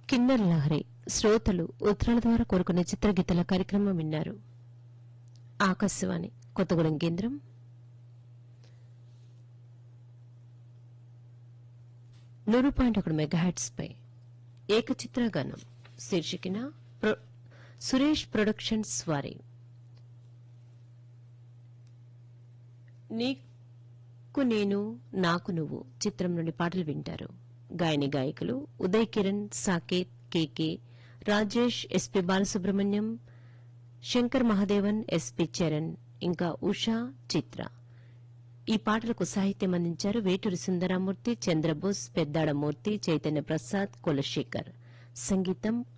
కిన్నర్ లహరి శ్రోతలు ఉత్తరాల ద్వారా కోరుకునే చిత్రగీతల కార్యక్రమం విన్నారు ఆకాశవాణి కొత్తగూడెం కేంద్రం నూరు పాయింట్ ఒకటి మెగాహెట్స్ పై ఏకచిత్రగానం శీర్షికన ప్రొ- సురేష్ ప్రొడక్షన్స్ వారి నీకు నేను నాకు నువ్వు చిత్రం నుండి పాటలు వింటారు గాయని గాయకులు Uday Kiran Saketh KK Rajesh SP Balasubrahmanyam Shankar Mahadevan SP Charan ఇంకా ఉషా చిత్ర ఈ పాటలకు సాహిత్యం అందించారు వేటూరి సుందరామూర్తి చంద్రబోస్ పెద్దాడమూర్తి చైతన్య ప్రసాద్ కులశేఖర్ సంగీతం